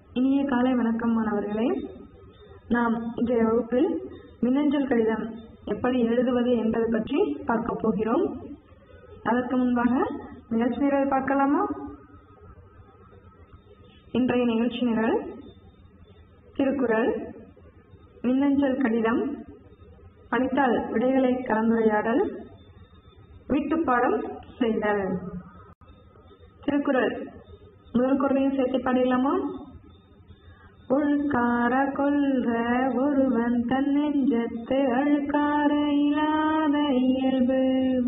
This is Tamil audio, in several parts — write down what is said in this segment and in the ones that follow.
இனிய காலை வணக்கம் மாணவர்களே நாம் இன்றைய வகுப்பில் மின்னஞ்சல் கடிதம் எப்படி எழுதுவது என்பது பற்றி பார்க்க போகிறோம் அதற்கு முன்பாக நிகழ்ச்சி நிரல் பார்க்கலாமா இன்றைய நிகழ்ச்சி நிரல் திருக்குறள் மின்னஞ்சல் கடிதம் படித்தால் விடைகளை கலந்துரையாடல் வீட்டுப்பாடம் செய்தல் திருக்குறள் முதல் குரலையும் சேர்த்து பாடிடலாமா உள்கார கொள்க ஒருவன் தன் நெஞ்சத்து அழுக்கார இல்லாத இயல்பு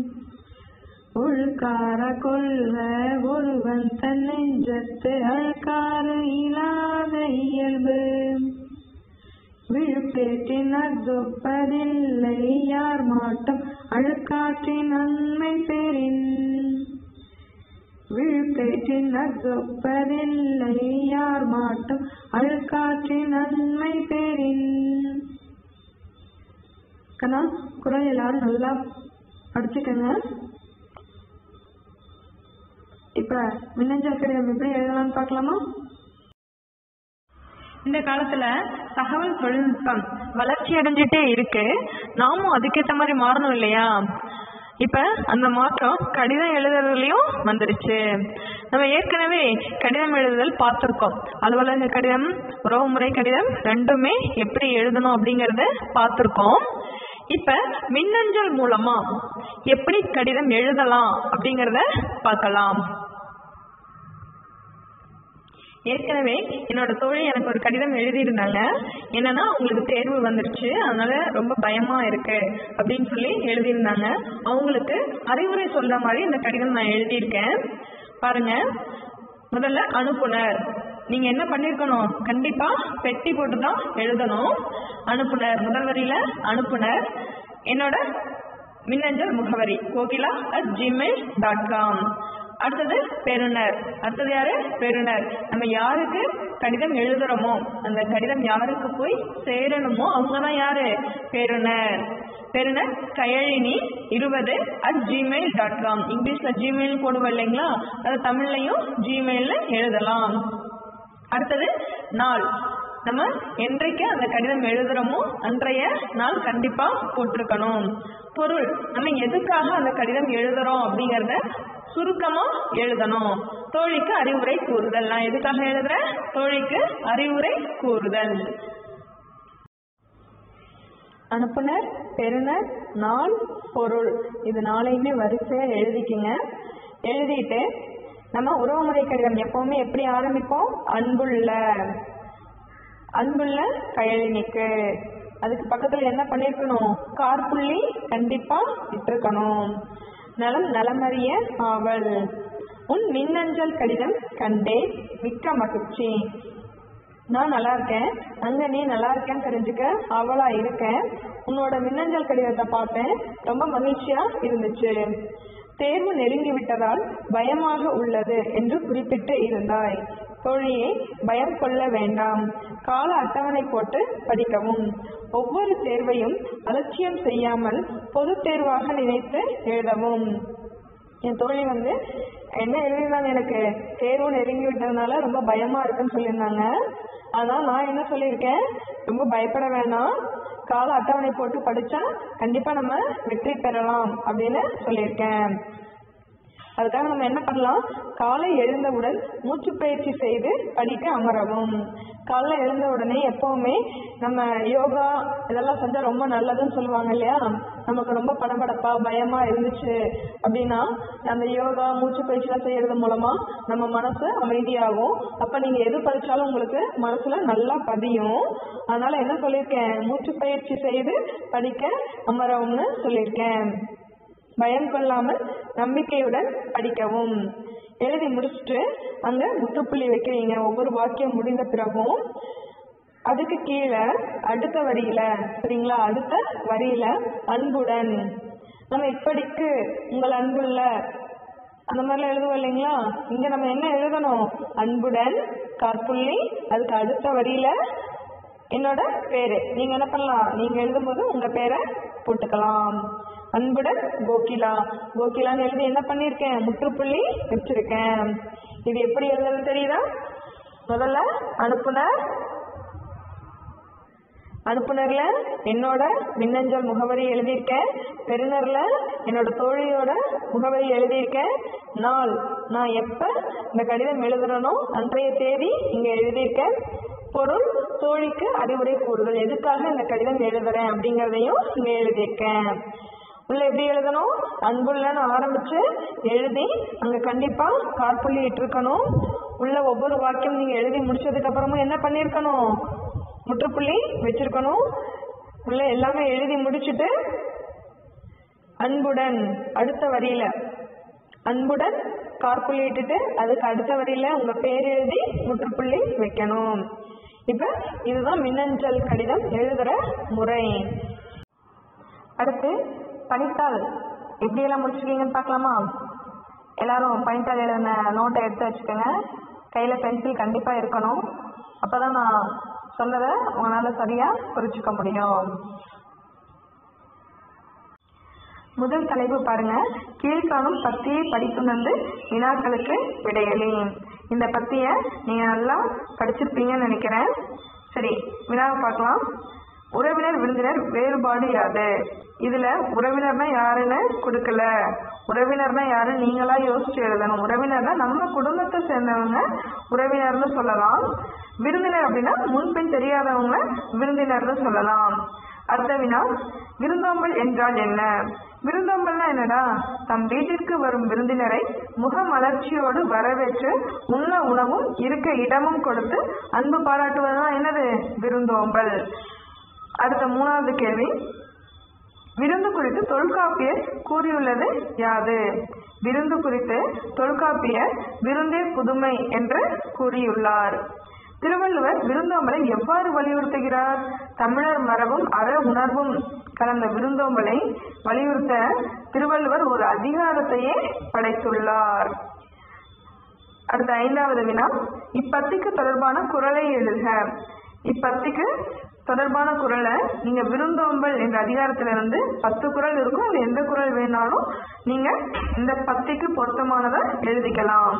உள்கார கொள்க ஒருவன் தன் நெஞ்சத்து அழுக்கார இல்லாத இயல்பு விழுப்பேற்றின் அத்தொப்பதில்லை யார் மாட்டம் அழுக்காற்றின் நன்மை பெறின் விழுப்பேற்றின் அத்தொப்பதில்லை யார் மாட்டம் அழுக்காற்றின் நன்மை பெறின் கண்ணா குரல் எல்லாரும் நல்லா படிச்சுக்கங்க இப்ப மின்னஞ்சல் கடிதம் எப்படி எழுதலாம்னு பார்க்கலாமா இந்த காலத்துல தகவல் தொழில்நுட்பம் வளர்ச்சி அடைஞ்சிட்டே இருக்கு நாமும் அதுக்கேற்ற மாதிரி மாறணும் இல்லையா இப்ப அந்த மாற்றம் கடிதம் எழுதுறதுலயும் வந்துருச்சு நம்ம ஏற்கனவே கடிதம் எழுதுதல் பார்த்திருக்கோம் அலுவலக கடிதம் உறவுமுறை கடிதம் ரெண்டுமே எப்படி எழுதணும் அப்படிங்கறத பார்த்திருக்கோம் இப்ப மின்னஞ்சல் மூலமா எப்படி கடிதம் எழுதலாம் அப்படிங்கறத பார்க்கலாம் ஏற்கனவே என்னோட தோழி எனக்கு ஒரு கடிதம் எழுதியிருந்தாங்க என்னன்னா உங்களுக்கு தேர்வு வந்துருச்சு அதனால ரொம்ப பயமா இருக்கு அப்படின்னு சொல்லி எழுதியிருந்தாங்க அவங்களுக்கு அறிவுரை சொல்ற மாதிரி இந்த கடிதம் நான் எழுதியிருக்கேன் பாருங்க முதல்ல அனுப்புனர் நீங்க என்ன பண்ணிருக்கணும் கண்டிப்பா பெட்டி போட்டு தான் எழுதணும் அனுப்புனர் முதல் வரியில அனுப்புனர் என்னோட மின்னஞ்சல் முகவரி Kokila at Gmail dot com அடுத்தது பெறுநர் அடுத்தது யாரு பெறுநர் நம்ம யாருக்கு கடிதம் எழுதுறோமோ அந்த கடிதம் யாருக்கு போய் சேரணுமோ அவங்க தான் யாரு பெறுநர் பெறுநர் கயழினி இருபது அட் ஜிமெயில் டாட் காம் இங்கிலீஷ்ல ஜிமெயில் போடுவோம் இல்லைங்களா அது தமிழ்லையும் ஜிமெயில்ல எழுதலாம் அடுத்தது நாள் நம்ம என்றைக்கு அந்த கடிதம் எழுதுறோமோ அன்றைய நாள் கண்டிப்பா போட்டிருக்கணும் பொருள் நம்ம எதுக்காக அந்த கடிதம் எழுதுறோம் அப்படிங்கறத சுருக்கமா எழுதணும் தோழிக்கு அறிவுரை கூறுதல் நான் எதுக்காக எழுதுறேன் தோழிக்கு அறிவுரை கூறுதல் அனுப்புனர் பெறுநர் நாள் பொருள் இது நாளையுமே வரிசையா எழுதிக்கிங்க எழுதிட்டு நம்ம உறவுமுறை கடிதம் எப்பவுமே எப்படி ஆரம்பிப்போம் அன்புள்ள அன்புள்ள கயலினிக்கு அதுக்கு பக்கத்துல என்ன பண்ணிருக்கணும் கார்புள்ளி கண்டிப்பா இட்டிருக்கணும் நலம் நலமறிய ஆவல் உன் மின்னஞ்சல் கடிதம் கண்டேன் மிக்க மகிழ்ச்சி நான் நல்லா இருக்கேன் அங்க நீ நல்லா இருக்கேன்னு தெரிஞ்சுக்க அவளா இருக்கேன் உன்னோட மின்னஞ்சல் கடிதத்தை பார்த்தேன் ரொம்ப மகிழ்ச்சியா இருந்துச்சு தேர்வு நெருங்கி விட்டதால் பயமாக உள்ளது என்று குறிப்பிட்டு இருந்தாய் தோழியை பயம் கொள்ள வேண்டாம் கால அட்டவணை போட்டு படிக்கவும் ஒவ்வொரு தேர்வையும் அலட்சியம் செய்யாமல் பொது தேர்வாக நினைத்து எழுதவும் என் தோழி வந்து என்ன எழுதியிருந்தாங்க எனக்கு தேர்வு நெருங்கி விட்டதுனால ரொம்ப பயமா இருக்குன்னு சொல்லியிருந்தாங்க ஆனா நான் என்ன சொல்லியிருக்கேன் ரொம்ப பயப்பட வேணாம் கால அட்டவணை போட்டு படிச்சா கண்டிப்பா நம்ம வெற்றி பெறலாம் அப்படின்னு சொல்லியிருக்கேன் அதுக்காக நம்ம என்ன பண்ணலாம் காலை எழுந்தவுடன் மூச்சு பயிற்சி செய்து படிக்க அமரவும் காலைல எழுந்த உடனே எப்பவுமே நம்ம யோகா இதெல்லாம் செஞ்சா ரொம்ப நல்லதுன்னு சொல்லுவாங்க இல்லையா நமக்கு ரொம்ப படபடப்பா பயமா இருந்துச்சு அப்படின்னா அந்த யோகா மூச்சு பயிற்சிலாம் செய்யறது மூலமா நம்ம மனசு அமைதியாகும் அப்ப நீங்க எது படிச்சாலும் உங்களுக்கு மனசுல நல்லா பதியும் அதனால என்ன சொல்லியிருக்கேன் மூச்சு பயிற்சி செய்து படிக்க அமரவும்னு சொல்லியிருக்கேன் பயம் கொள்ளாமல் நம்பிக்கையுடன் படிக்கவும் எழுதி முடிச்சுட்டு அங்க முற்றுப்புள்ளி வைக்கிறீங்க ஒவ்வொரு வாக்கியம் முடிந்த பிறகும் அதுக்கு கீழே அடுத்த வரியில சரிங்களா அடுத்த வரியில அன்புடன் நம்ம இப்படிக்கு உங்கள் அன்புள்ள அந்த மாதிரிலாம் எழுதுவோம் இல்லைங்களா இங்க நம்ம என்ன எழுதணும் அன்புடன் காற்புள்ளி அதுக்கு அடுத்த வரியில என்னோட பேரு நீங்க என்ன பண்ணலாம் நீங்க எழுதும்போது உங்க பேரை போட்டுக்கலாம் அன்புடன் கோகிலா கோகிலான்னு எழுதி என்ன பண்ணிருக்கேன் முற்றுப்புள்ளி வச்சிருக்கேன் இது எப்படி எழுதுறது தெரியுதா முதல்ல அனுப்புனர் அனுப்புனர்ல என்னோட மின்னஞ்சல் முகவரி எழுதியிருக்கேன் பெறுநர்ல என்னோட தோழியோட முகவரி எழுதியிருக்கேன் நாள் நான் எப்ப இந்த கடிதம் எழுதுறனோ அன்றைய தேதி இங்க எழுதியிருக்கேன் பொருள் தோழிக்கு அறிவுரை கூறுதல் எதுக்காக இந்த கடிதம் எழுதுறேன் அப்படிங்கறதையும் இங்க எழுதியிருக்கேன் உள்ள எப்படி எழுதணும் அன்புள்ளன்னு ஆரம்பிச்சு எழுதி அங்க கண்டிப்பா காற்புள்ளி இட்டிருக்கணும் உள்ள ஒவ்வொரு வாக்கியம் நீங்க எழுதி முடிச்சதுக்கு அப்புறமா என்ன பண்ணிருக்கணும் முற்றுப்புள்ளி வச்சிருக்கணும் உள்ள எல்லாமே எழுதி முடிச்சிட்டு அன்புடன் அடுத்த வரியில அன்புடன் காற்புள்ளி இட்டுட்டு அதுக்கு அடுத்த வரியில உங்க பேர் எழுதி முற்றுப்புள்ளி வைக்கணும் இப்ப இதுதான் மின்னஞ்சல் கடிதம் எழுதுற முறை அடுத்து பனித்தாள் எப்படியெல்லாம் முடிச்சிருக்கீங்கன்னு பார்க்கலாமா எல்லாரும் பனித்தாள் எழுதின நோட்டை எடுத்து வச்சுக்கோங்க கையில பென்சில் கண்டிப்பா இருக்கணும் அப்பதான் நான் சொன்னதை உங்களால சரியா புரிச்சுக்க முடியும் முதல் தலைப்பு பாருங்க கீழ்காணும் பத்தியை படித்துணர்ந்து வினாக்களுக்கு விடையளி இந்த பத்திய நீங்க நல்லா படிச்சிருப்பீங்கன்னு நினைக்கிறேன் சரி வினாவை பார்க்கலாம் உறவினர் விருந்தினர் வேறுபாடு யாது இதுல உறவினர்னா யாருன்னு கொடுக்கல உறவினர்னா யாரு நீங்களா யோசிச்சு எழுதணும் உறவினர்னா நம்ம குடும்பத்தை சேர்ந்தவங்க உறவினர்னு சொல்லலாம் விருந்தினர் அப்படின்னா முன்பின் தெரியாதவங்க விருந்தினர்னு சொல்லலாம் அடுத்த வினா விருந்தோம்பல் என்றால் என்ன விருந்தோம்பல்னா என்னடா தம் வீட்டிற்கு வரும் விருந்தினரை முகமலர்ச்சியோடு வரவேற்று உண்ண உணவும் இருக்க இடமும் கொடுத்து அன்பு பாராட்டுவதுதான் என்னது விருந்தோம்பல் அடுத்த மூணாவது கேள்வி விருந்து குறித்து தொல்காப்பியர் கூறியுள்ளது யாது விருந்து குறித்து தொல்காப்பியர் விருந்தே புதுமை என்று கூறியுள்ளார் திருவள்ளுவர் விருந்தோம்பலை எவ்வாறு வலியுறுத்துகிறார் தமிழர் மரபும் அற உணர்வும் கலந்த விருந்தோம்பலை வலியுறுத்த திருவள்ளுவர் ஒரு அதிகாரத்தையே படைத்துள்ளார் அடுத்த ஐந்தாவது வினா இப்பத்திக்கு தொடர்பான குரலை எழுதுக இப்பத்திக்கு தொடர்பான குரலை நீங்க விருந்தோம்பல் என்ற அதிகாரத்துல இருந்து பத்து குரல் இருக்கும் அது எந்த குரல் வேணாலும் நீங்க இந்த பத்திக்கு பொருத்தமானதை எழுதிக்கலாம்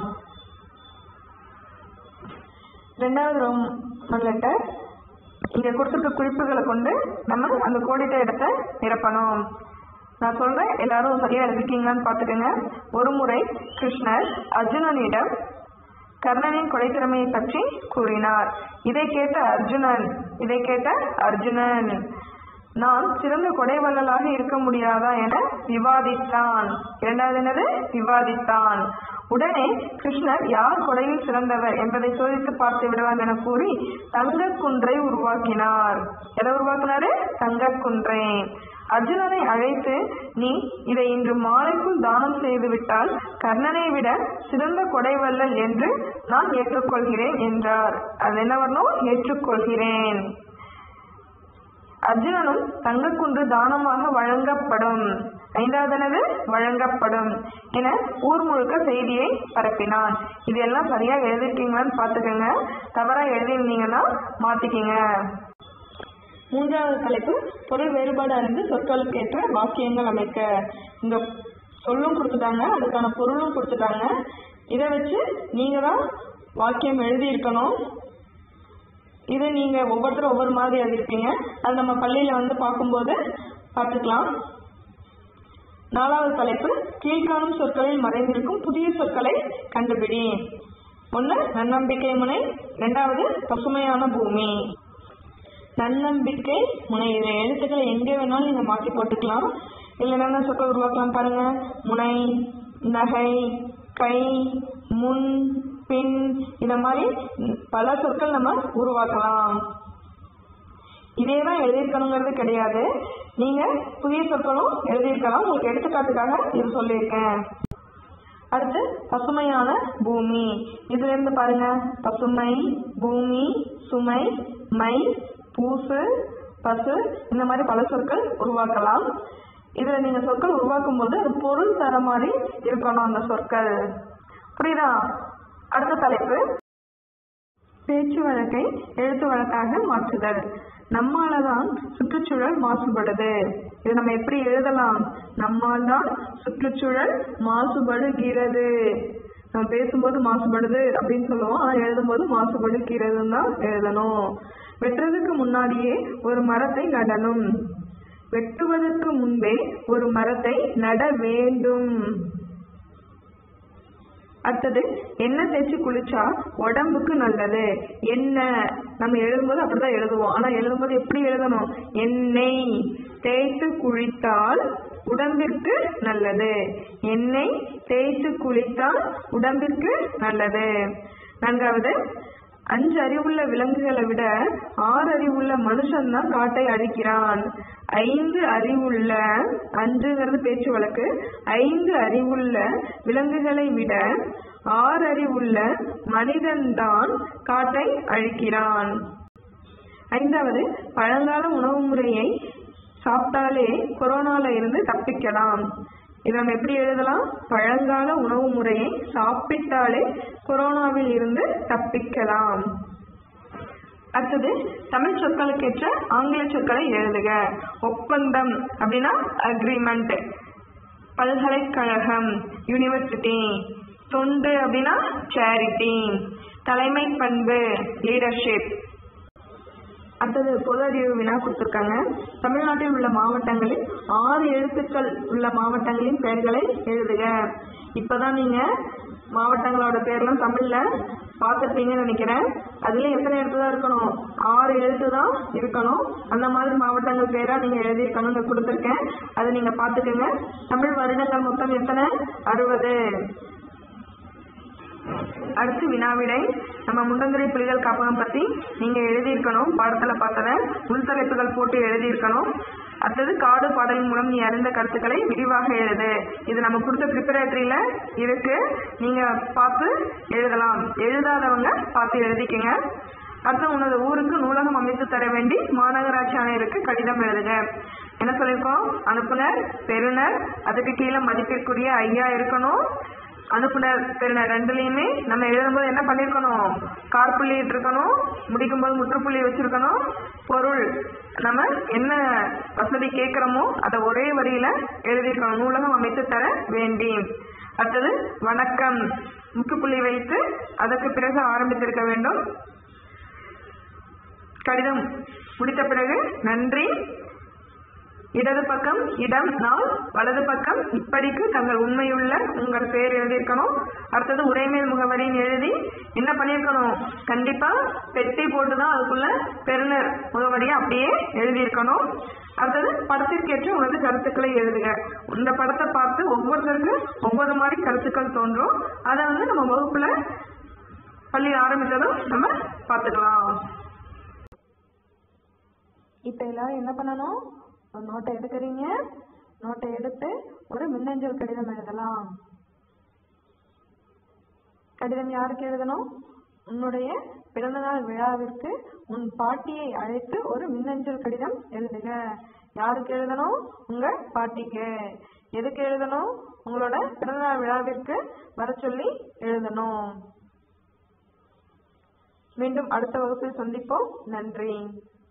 ரெண்டாவது ரோமன் லெட்டர் இங்க கொடுத்துருக்க குறிப்புகளை கொண்டு நம்ம அந்த கோடிட்ட இடத்தை நிரப்பணும் நான் சொல்றேன் எல்லாரும் சரியா எழுதிருக்கீங்களான்னு பாத்துக்கோங்க ஒரு முறை கிருஷ்ணர் அர்ஜுனனிடம் கர்ணனின் கொடைத்திறமையை பற்றி கூறினார் இதை கேட்ட அர்ஜுனன் இதை கேட்ட அர்ஜுனன் நான் சிறந்த கொடைவள்ளலாக இருக்க முடியாதா என விவாதித்தான் இரண்டாவது என்னது விவாதித்தான் உடனே கிருஷ்ணர் யார் கொடையில் சிறந்தவர் என்பதை சோதித்து பார்த்து விடுவார் என கூறி தங்கக் குன்றை உருவாக்கினார் எதை உருவாக்கினாரு தங்கக் குன்றை அர்ஜுனனை அழைத்து நீ இதை இன்று மாலைக்குள் தானம் செய்து விட்டால் கர்ணனை விட சிறந்த கொடைவள்ளல் என்று நான் ஏற்றுக்கொள்கிறேன் என்றார் அது என்ன வரணும் ஏற்றுக்கொள்கிறேன் அர்ஜுனனும் தங்கக்குன்று தானமாக வழங்கப்படும் ஐந்தாவதுனது வழங்கப்படும் என ஊர் முழுக்க செய்தியை பரப்பினான் இதெல்லாம் சரியா எழுதிருக்கீங்களான்னு பாத்துக்கோங்க தவறா எழுதியிருந்தீங்கன்னா மாத்திக்கிங்க மூன்றாவது தலைப்பு பொருள் வேறுபாடு அறிந்து சொற்களுக்கு ஏற்ற வாக்கியங்கள் அமைக்க இந்த சொல்லும் கொடுத்துட்டாங்க அதுக்கான பொருளும் கொடுத்துட்டாங்க இதை வச்சு நீங்க தான் வாக்கியம் எழுதி இருக்கணும் இது நீங்க ஒவ்வொருத்தரும் ஒவ்வொரு மாதிரி எழுதிருப்பீங்க அது நம்ம பள்ளியில வந்து பார்க்கும்போது பார்த்துக்கலாம் நாலாவது தலைப்பு கீழ்காணும் சொற்களில் மறைந்திருக்கும் புதிய சொற்களை கண்டுபிடி ஒன்று நன்னம்பிக்கை முனை இரண்டாவது பசுமையான பூமி நன்னம்பிக்கை முனை இந்த எழுத்துக்களை எங்க வேணாலும் நீங்க மாற்றி போட்டுக்கலாம் இதுல என்னென்ன சொற்கள் உருவாக்கலாம் பாருங்க முனை நகை கை முன் பின் இந்த மாதிரி பல சொற்கள் நம்ம உருவாக்கலாம் இதே தான் எழுதியிருக்கணுங்கிறது கிடையாது நீங்க புதிய சொற்களும் எழுதியிருக்கலாம் உங்களுக்கு எடுத்துக்காட்டுக்காக இது சொல்லியிருக்கேன் அடுத்து பசுமையான பூமி இதுல இருந்து பாருங்க பசுமை பூமி சுமை மை பூசு பசு இந்த மாதிரி பல சொற்கள் உருவாக்கலாம் இதுல நீங்க சொற்கள் உருவாக்கும் போது அது பொருள் தர மாதிரி இருக்கணும் அந்த சொற்கள் புரியுதா அடுத்த தலைப்பு பேச்சு வழக்கை எழுத்து வழக்காக மாற்றுதல் நம்மாலதான் சுற்றுச்சூழல் மாசுபடுது இது நம்ம எப்படி எழுதலாம் நம்மால் தான் சுற்றுச்சூழல் மாசுபடுகிறது நம்ம பேசும்போது மாசுபடுது அப்படின்னு சொல்லுவோம் ஆனா எழுதும்போது மாசுபடுகிறதுன்னு தான் எழுதணும் வெட்டுறதுக்கு முன்னாடியே ஒரு மரத்தை நடணும் வெட்டுவதற்கு முன்பே ஒரு மரத்தை நட வேண்டும் அடுத்தது எண்ணெய் தேய்ச்சி குளிச்சா உடம்புக்கு நல்லது எண்ணெய் நம்ம எழுதும்போது அப்படிதான் எழுதுவோம் ஆனா எழுதும்போது எப்படி எழுதணும் எண்ணெய் தேய்த்து குளித்தால் உடம்பிற்கு நல்லது எண்ணெய் தேய்த்து குளித்தால் உடம்பிற்கு நல்லது நான்காவது அஞ்சு அறிவுள்ள விலங்குகளை விட ஆறு அறிவுள்ள மனுஷன் தான் காட்டை அழிக்கிறான் ஐந்து அறிவுள்ள அஞ்சுங்கிறது பேச்சு வழக்கு ஐந்து அறிவுள்ள விலங்குகளை விட ஆறு அறிவுள்ள மனிதன்தான் காட்டை அழிக்கிறான் ஐந்தாவது பழங்கால உணவு முறையை சாப்பிட்டாலே கொரோனால இருந்து தப்பிக்கலாம் இதை நம்ம எப்படி எழுதலாம் பழங்கால உணவு முறையை சாப்பிட்டாலே கொரோனாவில் இருந்து தப்பிக்கலாம் அடுத்தது தமிழ் சொற்களுக்கேற்ற ஆங்கில சொற்களை எழுதுக ஒப்பந்தம் அப்படின்னா அக்ரிமெண்ட் பல்கலைக்கழகம் யூனிவர்சிட்டி தொண்டு அப்படின்னா சேரிட்டி தலைமை பண்பு லீடர்ஷிப் அடுத்தது பொது அறிவு வினா கொடுத்துருக்காங்க தமிழ்நாட்டில் உள்ள மாவட்டங்களில் ஆறு எழுத்துக்கள் உள்ள மாவட்டங்களின் பெயர்களை எழுதுக இப்பதான் நீங்க மாவட்டங்களோட பேர்லாம் தமிழ்ல பார்த்துருப்பீங்கன்னு நினைக்கிறேன் அதுல எத்தனை எழுத்து தான் இருக்கணும் ஆறு எழுத்து தான் இருக்கணும் அந்த மாதிரி மாவட்டங்கள் பேரா நீங்க எழுதியிருக்கணும்னு கொடுத்துருக்கேன் அதை நீங்க பாத்துக்கோங்க தமிழ் வருடங்கள் மொத்தம் எத்தனை அறுபது அடுத்து வினாவிடை நம்ம முண்டந்துறை புலிகள் காப்பகம் பத்தி நீங்க எழுதியிருக்கணும் பாடத்துல பார்த்தத உள்தலைப்புகள் போட்டு எழுதியிருக்கணும் அடுத்தது காடு பாடலின் மூலம் நீ அறிந்த கருத்துக்களை விரிவாக எழுது இது நம்ம கொடுத்த ப்ரிப்பரேட்டரியில இருக்கு நீங்க பார்த்து எழுதலாம் எழுதாதவங்க பார்த்து எழுதிக்கங்க அடுத்து உனது ஊருக்கு நூலகம் அமைத்து தர வேண்டி மாநகராட்சி ஆணையருக்கு கடிதம் எழுதுக என்ன சொல்லியிருக்கோம் அனுப்புனர் பெறுநர் அதுக்கு கீழே மதிப்பிற்குரிய ஐயா இருக்கணும் அனுப்புனர் பெறுநர் ரெண்டுலயுமே நம்ம எழுதும்போது என்ன பண்ணிருக்கணும் கார்புள்ளி இருக்கணும் முடிக்கும்போது முற்றுப்புள்ளி வச்சிருக்கணும் பொருள் நம்ம என்ன வசதி கேட்கிறோமோ அதை ஒரே வரியில எழுதியிருக்கணும் நூலகம் அமைத்து தர வேண்டி அடுத்தது வணக்கம் முற்றுப்புள்ளி வைத்து அதற்கு பிறகு ஆரம்பித்திருக்க வேண்டும் கடிதம் முடித்த பிறகு நன்றி இடது பக்கம் இடம் நாள் வலது பக்கம் இப்படிக்கு தங்கள் உண்மையுள்ள உங்கள் பேர் எழுதியிருக்கணும் அடுத்தது உரைமேல் முகவரின்னு எழுதி என்ன பண்ணியிருக்கணும் கண்டிப்பா பெட்டி போட்டு தான் அதுக்குள்ள பெறுநர் முகவரியை அப்படியே எழுதியிருக்கணும் அடுத்தது படத்திற்கேற்ற உனது கருத்துக்களை எழுதுக இந்த படத்தை பார்த்து ஒவ்வொருத்தருக்கும் ஒவ்வொரு மாதிரி கருத்துக்கள் தோன்றும் அதை வந்து நம்ம வகுப்புல பள்ளி ஆரம்பித்ததும் நம்ம பார்த்துக்கலாம் இப்போ எல்லாரும் என்ன பண்ணணும் ஒரு நோட்டை எடுக்கிறீங்க நோட்டை எடுத்து ஒரு மின்னஞ்சல் கடிதம் எழுதலாம் கடிதம் யாருக்கு எழுதணும் உன்னுடைய பிறந்தநாள் விழாவிற்கு உன் பாட்டியை அழைத்து ஒரு மின்னஞ்சல் கடிதம் எழுதுக யாருக்கு எழுதணும் உங்க பாட்டிக்கு எதுக்கு எழுதணும் உங்களோட பிறந்தநாள் விழாவிற்கு வர சொல்லி எழுதணும் மீண்டும் அடுத்த வகுப்பில் சந்திப்போம் நன்றி